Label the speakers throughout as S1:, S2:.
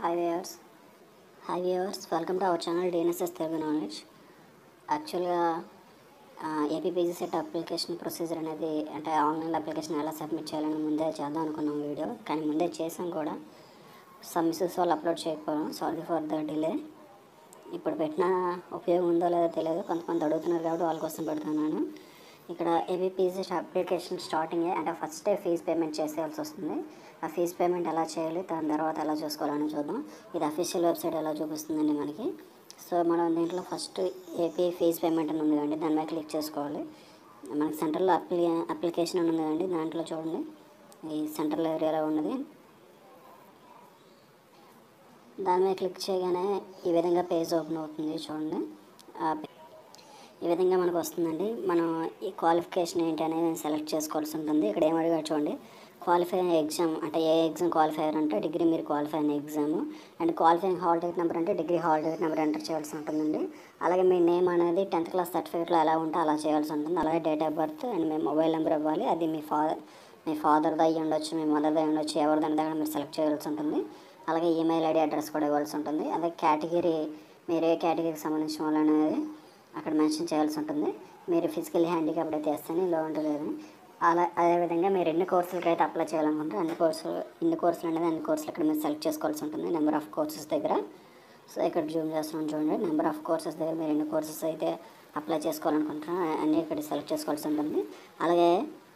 S1: hi viewers hi viewers welcome to our channel DNSS Telugu knowledge యాక్చువల్గా APPG CET application procedure అనేది అంటే online application ఎలా submit చేయాలని ముందే చేద్దాం అనుకున్నాం వీడియో కానీ ముందే చేసాం కూడా సమ్ ఇష్యూస్ వాళ్ళు అప్లోడ్ చేయకపోవడం సారీ ఫర్ ద డిలే ఇప్పుడు పెట్టిన ఉపయోగం ఉందో లేదో తెలియదు కొంతమంది అడుగుతున్నారు కాబట్టి వాళ్ళ కోసం పెడుతున్నాను ఇక్కడ ఏబీపీసీ అప్లికేషన్ స్టార్టింగ్ అంటే ఫస్ట్ ఫీజ్ పేమెంట్ చేసేయాల్సి వస్తుంది ఆ ఫీజ్ పేమెంట్ ఎలా చేయాలి దాని తర్వాత ఎలా చూసుకోవాలని చూద్దాం ఇది అఫీషియల్ వెబ్సైట్ ఎలా చూపిస్తుందండి మనకి సో మనం దీంట్లో ఫస్ట్ ఏపీ ఫీజ్ పేమెంట్ అని ఉంది కదండి దాని మీద క్లిక్ చేసుకోవాలి మనకి సెంట్రల్లో అప్లి అప్లికేషన్ అని ఉంది కదండి దాంట్లో చూడండి ఈ సెంట్రల్ ఏరియాలో ఉన్నది దాని మీద క్లిక్ చేయగానే ఈ విధంగా పేజ్ ఓపెన్ అవుతుంది చూడండి ఆ పే- ఈ విధంగా మనకు వస్తుందండి మనం ఈ క్వాలిఫికేషన్ ఏంటి అనేది సెలెక్ట్ చేసుకోవాల్సి ఉంటుంది ఇక్కడ ఏం అడిగాడు చూడండి క్వాలిఫై ఎగ్జామ్ అంటే ఏ ఎగ్జామ్ క్వాలిఫై అయ్యారు అంటే డిగ్రీ మీరు క్వాలిఫై అయిన exam and qualifying hall ticket number అంటే degree hall ticket number enter చేయాల్సి ఉంటుందండి అలాగే మీ నేమ్ అనేది టెన్త్ క్లాస్ సర్టిఫికేట్లో ఎలా ఉంటే అలా చేయాల్సి ఉంటుంది అలాగే డేట్ ఆఫ్ బర్త్ అండ్ మీ మొబైల్ నెంబర్ ఇవ్వాలి అది మీ ఫాదర్ మీ ఫాదర్ది అయ్యి ఉండొచ్చు మీ మదర్ది అయ్యి ఉండొచ్చు ఎవరిదని దగ్గర మీరు సెలెక్ట్ చేయాల్సి ఉంటుంది అలాగే ఈమెయిల్ ఐడి అడ్రస్ కూడా ఇవ్వాల్సి ఉంటుంది అదే కేటగిరీ మీరు ఏ కేటగిరీకి సంబంధించిన వాళ్ళు అనేది అక్కడ మెన్షన్ చేయాల్సి ఉంటుంది మీరు ఫిజికల్ హ్యాండిక్యాప్డ్ అయితే వేస్తేనే లో ఉండలేదు అలా అదేవిధంగా మీరు ఎన్ని కోర్సులకి అయితే అప్లై చేయాలనుకుంటే అన్ని కోర్సులు ఎన్ని కోర్సులు అనేది అన్ని కోర్సులు ఇక్కడ మీరు సెలెక్ట్ చేసుకోవాల్సి ఉంటుంది నెంబర్ ఆఫ్ కోర్సెస్ దగ్గర సో ఇక్కడ జూమ్ చేస్తున్నాం చూడండి నెంబర్ ఆఫ్ కోర్సెస్ దగ్గర మీరు ఎన్ని కోర్సెస్ అయితే అప్లై చేసుకోవాలనుకుంటున్నారో అన్నీ ఇక్కడ సెలెక్ట్ చేసుకోవాల్సి ఉంటుంది అలాగే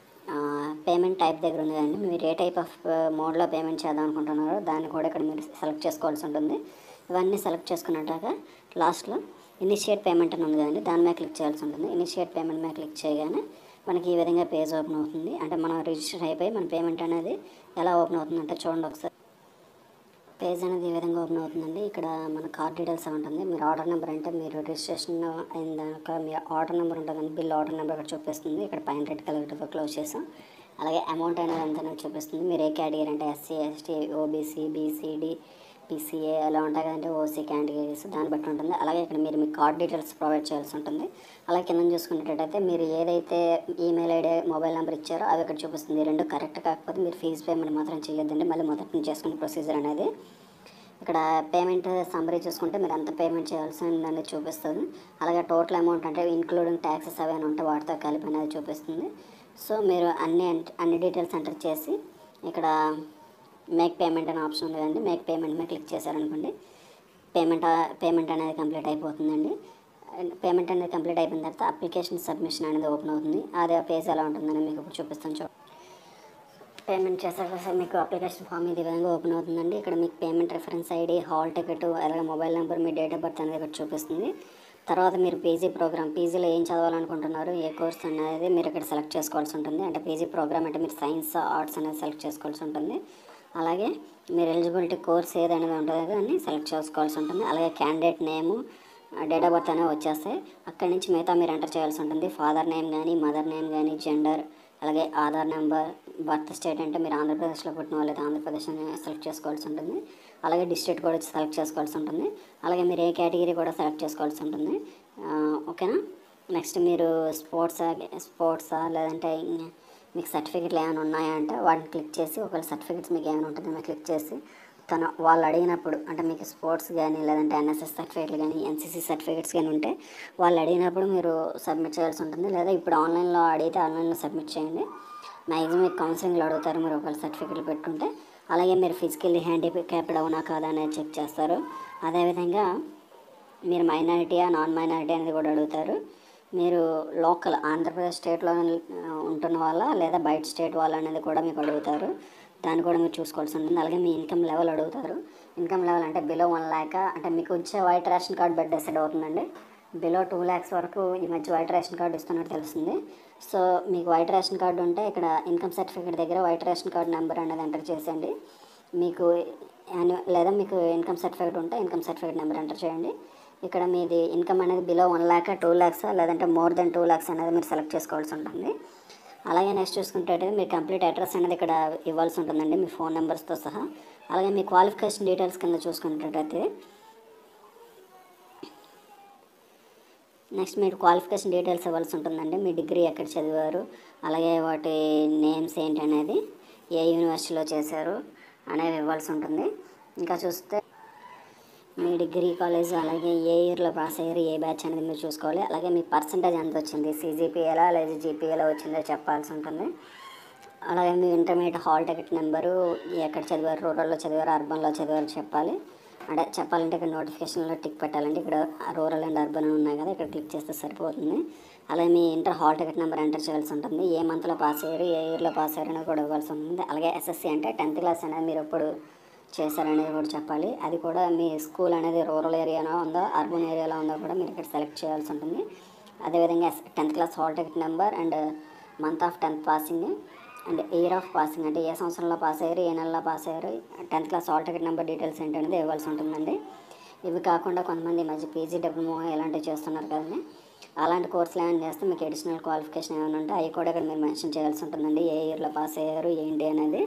S1: పేమెంట్ టైప్ దగ్గర ఉంది కదండి మీరు ఏ టైప్ ఆఫ్ మోడ్లో పేమెంట్ చేద్దాం అనుకుంటున్నారో దాన్ని కూడా ఇక్కడ మీరు సెలెక్ట్ చేసుకోవాల్సి ఉంటుంది ఇవన్నీ సెలెక్ట్ చేసుకున్నట్టాక లాస్ట్లో ఇనిషియేట్ పేమెంట్ అని ఉంది కదండి దాని మీద క్లిక్ చేయాల్సి ఉంటుంది ఇనిషియేట్ పేమెంట్ మీద క్లిక్ చేయగానే మనకి ఈ విధంగా పేజ్ ఓపెన్ అవుతుంది అంటే మనం రిజిస్టర్ అయిపోయి మన పేమెంట్ అనేది ఎలా ఓపెన్ అవుతుందంటే చూడండి ఒకసారి పేజ్ అనేది ఈ విధంగా ఓపెన్ అవుతుందండి ఇక్కడ మన కార్డ్ డీటెయిల్స్ అని ఉంటుంది మీరు ఆర్డర్ నెంబర్ అంటే మీరు రిజిస్ట్రేషన్ అయిన దాకా మీ ఆర్డర్ నెంబర్ ఉంటుందండి బిల్ ఆర్డర్ నెంబర్ ఇక్కడ చూపిస్తుంది ఇక్కడ పైన రెడ్ కలర్తో క్లోజ్ చేసాం అలాగే అమౌంట్ అనేది ఎంత అనేది చూపిస్తుంది మీరు ఏ కేటగిరీ అంటే SC ST OBC BCD PCA అలా ఉంటాయి కదంటే ఓసీ కేటగిరీస్ దాన్ని బట్టి ఉంటుంది అలాగే ఇక్కడ మీరు మీ కార్డ్ డీటెయిల్స్ ప్రొవైడ్ చేయాల్సి ఉంటుంది అలాగే కింద చూసుకున్నట్టయితే మీరు ఏదైతే ఈమెయిల్ ఐడి మొబైల్ నెంబర్ ఇచ్చారో అవి ఇక్కడ చూపిస్తుంది ఈ రెండు కరెక్ట్ కాకపోతే మీరు ఫీజు పేమెంట్ మాత్రం చేయొద్దండి మళ్ళీ మొదటి నుంచి చేసుకునే ప్రొసీజర్ అనేది ఇక్కడ పేమెంట్ సమ్మరీ చూసుకుంటే మీరు ఎంత పేమెంట్ చేయాల్సిందని చూపిస్తుంది అలాగే టోటల్ అమౌంట్ అంటే ఇంక్లూడింగ్ ట్యాక్సెస్ అవి అని ఉంటే వాటితో కలిపి అనేది చూపిస్తుంది సో మీరు అన్ని ent- అన్ని డీటెయిల్స్ ఎంటర్ చేసి ఇక్కడ మేక్ పేమెంట్ అనే ఆప్షన్ ఉంది కదండి మేక్ పేమెంట్ మీద క్లిక్ చేశారనుకోండి పేమెంట్ పేమెంట్ అనేది కంప్లీట్ అయిపోతుందండి పేమెంట్ అనేది కంప్లీట్ అయిపోయిన తర్వాత అప్లికేషన్ సబ్మిషన్ అనేది ఓపెన్ అవుతుంది అదే పేజ్ ఎలా ఉంటుందని మీకు ఇప్పుడు చూపిస్తాను చూ పేమెంట్ చేశాక సార్ మీకు అప్లికేషన్ ఫామ్ ఇది విధంగా ఓపెన్ అవుతుందండి ఇక్కడ మీకు payment reference ID hall ticket అలాగే మొబైల్ నెంబర్ మీ డేట్ ఆఫ్ బర్త్ అనేది ఇక్కడ చూపిస్తుంది తర్వాత మీరు పీజీ ప్రోగ్రామ్ పీజీలో ఏం చదవాలనుకుంటున్నారు ఏ కోర్స్ అనేది మీరు ఇక్కడ సెలెక్ట్ చేసుకోవాల్సి ఉంటుంది అంటే పీజీ ప్రోగ్రామ్ అంటే మీరు సైన్స్ ఆర్ట్స్ అనేది సెలెక్ట్ చేసుకోవాల్సి ఉంటుంది అలాగే మీరు ఎలిజిబిలిటీ కోర్స్ ఏదనేది ఉంటుందో దాన్ని సెలెక్ట్ చేసుకోవాల్సి ఉంటుంది అలాగే candidate name date of birth అనేవి వచ్చేస్తాయి అక్కడి నుంచి మిగతా మీరు ఎంటర్ చేయాల్సి ఉంటుంది ఫాదర్ నేమ్ కానీ మదర్ నేమ్ కానీ జెండర్ అలాగే ఆధార్ నెంబర్ బర్త్ స్టేట్ అంటే మీరు ఆంధ్రప్రదేశ్లో పుట్టిన వాళ్ళైతే ఆంధ్రప్రదేశ్ అని సెలెక్ట్ చేసుకోవాల్సి ఉంటుంది అలాగే డిస్ట్రిక్ట్ కూడా సెలెక్ట్ చేసుకోవాల్సి ఉంటుంది అలాగే మీరు ఏ కేటగిరీ కూడా సెలెక్ట్ చేసుకోవాల్సి ఉంటుంది ఆ, ఓకేనా నెక్స్ట్ మీరు స్పోర్ట్సా స్పోర్ట్సా లేదంటే ఇం- మీకు సర్టిఫికెట్లు ఏమైనా ఉన్నాయా అంటే వాటిని క్లిక్ చేసి ఒకవేళ సర్టిఫికెట్స్ మీకు ఏమైనా ఉంటుందో మీరు క్లిక్ చేసి తన వాళ్ళు అడిగినప్పుడు అంటే మీకు స్పోర్ట్స్ కానీ లేదంటే ఎన్ఎస్ఎస్ సర్టిఫికేట్లు కానీ ఎన్సీసీ సర్టిఫికేట్స్ కానీ ఉంటే వాళ్ళు అడిగినప్పుడు మీరు సబ్మిట్ చేయాల్సి ఉంటుంది లేదా ఇప్పుడు ఆన్లైన్లో అడిగితే ఆన్లైన్లో సబ్మిట్ చేయండి మ్యాక్సిమం మీకు కౌన్సిలింగ్లో అడుగుతారు మీరు ఒకవేళ సర్టిఫికేట్లు పెట్టుకుంటే అలాగే మీరు ఫిజికల్లీ హ్యాండిక్యాప్డ్ అవునా కాదా అనేది చెక్ చేస్తారు అదేవిధంగా మీరు మైనారిటీయా నాన్ మైనారిటీ అనేది కూడా అడుగుతారు మీరు లోకల్ ఆంధ్రప్రదేశ్ స్టేట్లో ఉంటున్న వాళ్ళ లేదా బయట స్టేట్ వాళ్ళ అనేది కూడా మీకు అడుగుతారు దాన్ని కూడా మీరు చూసుకోవాల్సి ఉంటుంది అలాగే మీ ఇన్కమ్ లెవెల్ అడుగుతారు ఇన్కమ్ లెవెల్ అంటే బిలో వన్ ల్యాక్ అంటే మీకు వచ్చే white ration card based decide అవుతుందండి బిలో టూ ల్యాక్స్ వరకు ఈ మధ్య వైట్ రేషన్ కార్డు ఇస్తున్నట్టు తెలుస్తుంది సో మీకు వైట్ రేషన్ కార్డు ఉంటే ఇక్కడ ఇన్కమ్ సర్టిఫికేట్ దగ్గర వైట్ రేషన్ కార్డు నెంబర్ అనేది ఎంటర్ చేసేయండి మీకు యాన్యు- లేదా మీకు ఇన్కమ్ సర్టిఫికేట్ ఉంటే ఇన్కమ్ సర్టిఫికేట్ నెంబర్ ఎంటర్ చేయండి ఇక్కడ మీది ఇన్కమ్ అనేది below one lakh two lakhs లేదంటే మోర్ దెన్ టూ ల్యాక్స్ అనేది మీరు సెలెక్ట్ చేసుకోవాల్సి ఉంటుంది అలాగే నెక్స్ట్ చూసుకుంటే మీ కంప్లీట్ అడ్రస్ అనేది ఇక్కడ ఇవ్వాల్సి ఉంటుందండి మీ ఫోన్ నెంబర్స్తో సహా అలాగే మీ క్వాలిఫికేషన్ డీటెయిల్స్ కింద చూసుకున్నట్టయితే నెక్స్ట్ మీరు క్వాలిఫికేషన్ డీటెయిల్స్ ఇవ్వాల్సి ఉంటుందండి మీ డిగ్రీ ఎక్కడ చదివారు అలాగే వాటి నేమ్స్ ఏంటి అనేది ఏ యూనివర్సిటీలో చేశారు అనేవి ఇవ్వాల్సి ఉంటుంది ఇంకా చూస్తే మీ డిగ్రీ కాలేజ్ అలాగే ఏ ఇయర్లో పాస్ అయ్యారు ఏ బ్యాచ్ అనేది మీరు చూసుకోవాలి అలాగే మీ పర్సంటేజ్ ఎంత వచ్చింది సీజీపీఎలా లేదా జీపీఏలా వచ్చిందో చెప్పాల్సి ఉంటుంది అలాగే మీ ఇంటర్మీడియట్ హాల్ టికెట్ నెంబరు ఎక్కడ చదివారు రూరల్లో చదివారు అర్బన్లో చదివారు చెప్పాలి అంటే చెప్పాలంటే ఇక్కడ నోటిఫికేషన్లో టిక్ పెట్టాలంటే ఇక్కడ రూరల్ అండ్ అర్బన్ ఉన్నాయి కదా ఇక్కడ క్లిక్ చేస్తే సరిపోతుంది అలాగే మీ inter hall ticket number enter చేయాల్సి ఉంటుంది ఏ మంత్లో పాస్ అయ్యారు ఏ ఇయర్లో పాస్ అయ్యారు అనేది కూడా ఇవ్వాల్సి ఉంటుంది అలాగే ఎస్ఎస్సి అంటే టెన్త్ క్లాస్ అనేది మీరు ఎప్పుడు చేశారనేది కూడా చెప్పాలి అది కూడా మీ స్కూల్ అనేది రూరల్ ఏరియాలో ఉందో అర్బన్ ఏరియాలో ఉందో కూడా మీరు ఇక్కడ సెలెక్ట్ చేయాల్సి ఉంటుంది అదేవిధంగా tenth class hall ticket number and month of tenth passing and year of passing అంటే ఏ సంవత్సరంలో పాస్ అయ్యారు ఏ నెలలో పాస్ అయ్యారు tenth class hall ticket number details ఏంటనేది ఇవ్వాల్సి ఉంటుందండి ఇవి కాకుండా కొంతమంది ఈ మధ్య పీజీ డిప్లొమా ఇలాంటివి చేస్తున్నారు కదండి అలాంటి కోర్సులు ఏమైనా చేస్తే మీకు అడిషనల్ క్వాలిఫికేషన్ ఏమైనా ఉంటే అవి కూడా ఇక్కడ మీరు మెన్షన్ చేయాల్సి ఉంటుందండి ఏ ఇయర్లో పాస్ అయ్యారు ఏంటి అనేది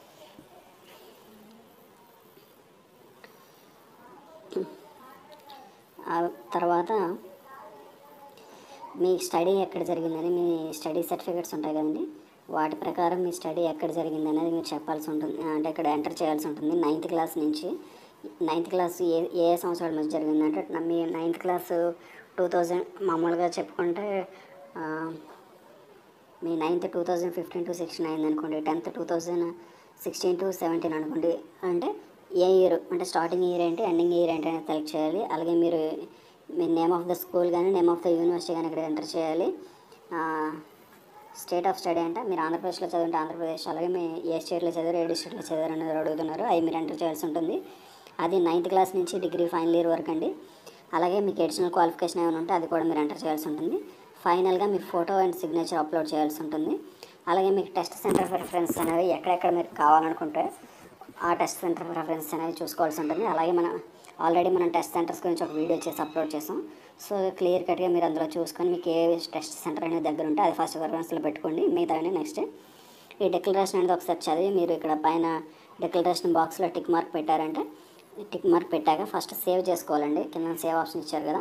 S1: ఆ తర్వాత మీ స్టడీ ఎక్కడ జరిగిందని మీ స్టడీ సర్టిఫికేట్స్ ఉంటాయి కదండి వాటి ప్రకారం మీ స్టడీ ఎక్కడ జరిగింది అనేది మీరు చెప్పాల్సి ఉంటుంది అంటే ఇక్కడ ఎంటర్ చేయాల్సి ఉంటుంది నైన్త్ క్లాస్ నుంచి నైన్త్ క్లాస్ ఏ ఏ సంవత్సరాల నుంచి జరిగిందంటే నా- మీ నైన్త్ క్లాస్ టూ థౌజండ్ మామూలుగా చెప్పుకుంటే ఆ, మీ ninth two thousand fifteen to sixteen అయింది అనుకోండి tenth two thousand sixteen to seventeen అనుకోండి అంటే ఏ ఇయర్ అంటే స్టార్టింగ్ ఇయర్ ఏంటి ఎండింగ్ ఇయర్ ఏంటి అనేది సెలెక్ట్ చేయాలి అలాగే మీరు మీ నేమ్ ఆఫ్ ద స్కూల్ కానీ నేమ్ ఆఫ్ ద యూనివర్సిటీ కానీ ఇక్కడ ఎంటర్ చేయాలి స్టేట్ ఆఫ్ స్టడీ అంటే మీరు ఆంధ్రప్రదేశ్లో చదివితే ఆంధ్రప్రదేశ్ అలాగే మీ ఏ స్టేట్లో చదివారు ఏ డిస్ట్రిక్ట్లో చదివారు అనేది అడుగుతున్నారు అవి మీరు ఎంటర్ చేయాల్సి ఉంటుంది అది నైన్త్ క్లాస్ నుంచి డిగ్రీ ఫైనల్ ఇయర్ వరకు అండి అలాగే మీకు అడిషనల్ క్వాలిఫికేషన్ ఏమైనా ఉంటే అది కూడా మీరు ఎంటర్ చేయాల్సి ఉంటుంది ఫైనల్గా మీ ఫోటో అండ్ సిగ్నేచర్ అప్లోడ్ చేయాల్సి ఉంటుంది అలాగే మీకు టెస్ట్ సెంటర్ రెఫరెన్స్ అనేవి ఎక్కడెక్కడ మీరు కావాలనుకుంటే ఆ టెస్ట్ సెంటర్ రెఫరెన్స్ అనేది చూసుకోవాల్సి ఉంటుంది అలాగే మనం ఆల్రెడీ మనం టెస్ట్ సెంటర్స్ గురించి ఒక వీడియో చేసి అప్లోడ్ చేసాం సో క్లియర్ కట్గా మీరు అందులో చూసుకొని మీకు ఏ టెస్ట్ సెంటర్ అనేది దగ్గర ఉంటే అది ఫస్ట్ రెఫరెన్స్లో పెట్టుకోండి మిగతా నెక్స్ట్ ఈ డిక్లరేషన్ అనేది ఒకసారి చదివి మీరు ఇక్కడ పైన డిక్లరేషన్ బాక్స్లో టిక్ మార్క్ పెట్టారంటే టిక్ మార్క్ పెట్టాక ఫస్ట్ సేవ్ చేసుకోవాలండి కింద సేవ్ ఆప్షన్ ఇచ్చారు కదా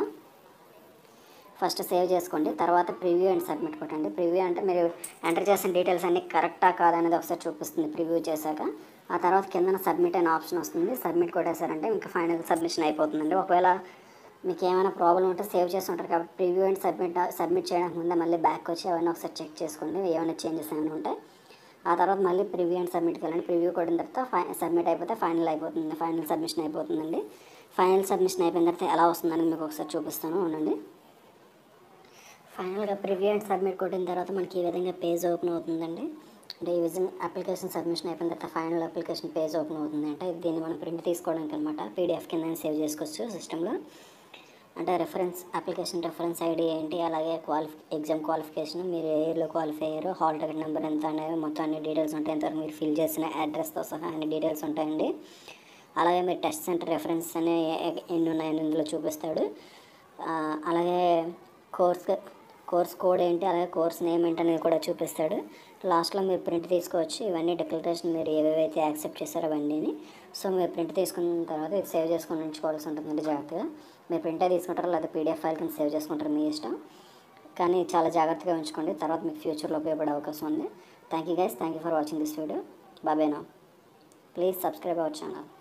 S1: ఫస్ట్ సేవ్ చేసుకోండి తర్వాత ప్రివ్యూ అండ్ సబ్మిట్ కొట్టండి ప్రివ్యూ అంటే మీరు ఎంటర్ చేసిన డీటెయిల్స్ అన్నీ కరెక్టా కాదనేది ఒకసారి చూపిస్తుంది ప్రివ్యూ చేశాక ఆ తర్వాత కింద సబ్మిట్ అనే ఆప్షన్ వస్తుంది సబ్మిట్ కొట్టేశారంటే ఇంకా ఫైనల్ సబ్మిషన్ అయిపోతుందండి ఒకవేళ మీకు ఏమైనా ప్రాబ్లం ఉంటే సేవ్ చేసి ఉంటారు కాబట్టి ప్రివ్యూ అండ్ సబ్మిట్ సబ్మిట్ చేయడానికి ముందే మళ్ళీ బ్యాక్ వచ్చి అవన్నీ ఒకసారి చెక్ చేసుకోండి ఏమైనా చేంజెస్ ఏమైనా ఉంటాయి ఆ తర్వాత మళ్ళీ ప్రివ్యూ అండ్ సబ్మిట్కి వెళ్ళండి ప్రివ్యూ కొట్టిన తర్వాత ఫై సబ్మిట్ అయిపోతే ఫైనల్ అయిపోతుంది ఫైనల్ సబ్మిషన్ అయిపోతుందండి ఫైనల్ సబ్మిషన్ అయిపోయిన తర్వాత ఎలా వస్తుందని మీకు ఒకసారి చూపిస్తాను ఉండండి ఫైనల్గా ప్రివ్యూ అండ్ సబ్మిట్ కొట్టిన తర్వాత మనకి ఈ విధంగా పేజ్ ఓపెన్ అవుతుందండి అంటే ఈ విధంగా అప్లికేషన్ సబ్మిషన్ అయిపోయిన తర్వాత ఫైనల్ అప్లికేషన్ పేజ్ ఓపెన్ అవుతుంది అంటే దీన్ని మనం ప్రింట్ తీసుకోవడానికి అనమాట పీడిఎఫ్ కింద సేవ్ చేసుకోవచ్చు సిస్టంలో అంటే రెఫరెన్స్ అప్లికేషన్ రెఫరెన్స్ ఐడి ఏంటి అలాగే క్వాలిఫి ఎగ్జామ్ క్వాలిఫికేషన్ మీరు ఏ ఇయర్లో క్వాలిఫై అయ్యారు హాల్ టికెట్ నెంబర్ ఎంత అనేది మొత్తం అన్ని డీటెయిల్స్ ఉంటాయి ఎంతవరకు మీరు ఫిల్ చేసిన అడ్రస్తో సహా అన్ని డీటెయిల్స్ ఉంటాయండి అలాగే మీరు టెస్ట్ సెంటర్ రెఫరెన్స్ అనే ఎ- ఎన్ని ఉన్నాయని ఇందులో చూపిస్తాడు ఆ, అలాగే కోర్స్ కోర్స్ కోడ్ ఏంటి అలాగే కోర్స్ నేమ్ ఏంటి అనేది కూడా చూపిస్తాడు లాస్ట్లో మీరు ప్రింట్ తీసుకోవచ్చు ఇవన్నీ డిక్లరేషన్ మీరు ఏవేవైతే యాక్సెప్ట్ చేశారో అవన్నీని సో మీరు ప్రింట్ తీసుకున్న తర్వాత ఇది సేవ్ చేసుకొని ఉంచుకోవాల్సి ఉంటుందండి జాగ్రత్తగా మీరు ప్రింటే తీసుకుంటారో లేదా పీడిఎఫ్ ఫైల్ కింద సేవ్ చేసుకుంటారు మీ ఇష్టం కానీ చాలా జాగ్రత్తగా ఉంచుకోండి తర్వాత మీకు ఫ్యూచర్లో ఉపయోగపడే అవకాశం ఉంది thank you guys thank you for watching this video బాబేనా ప్లీజ్ సబ్స్క్రైబ్ అవర్ ఛానల్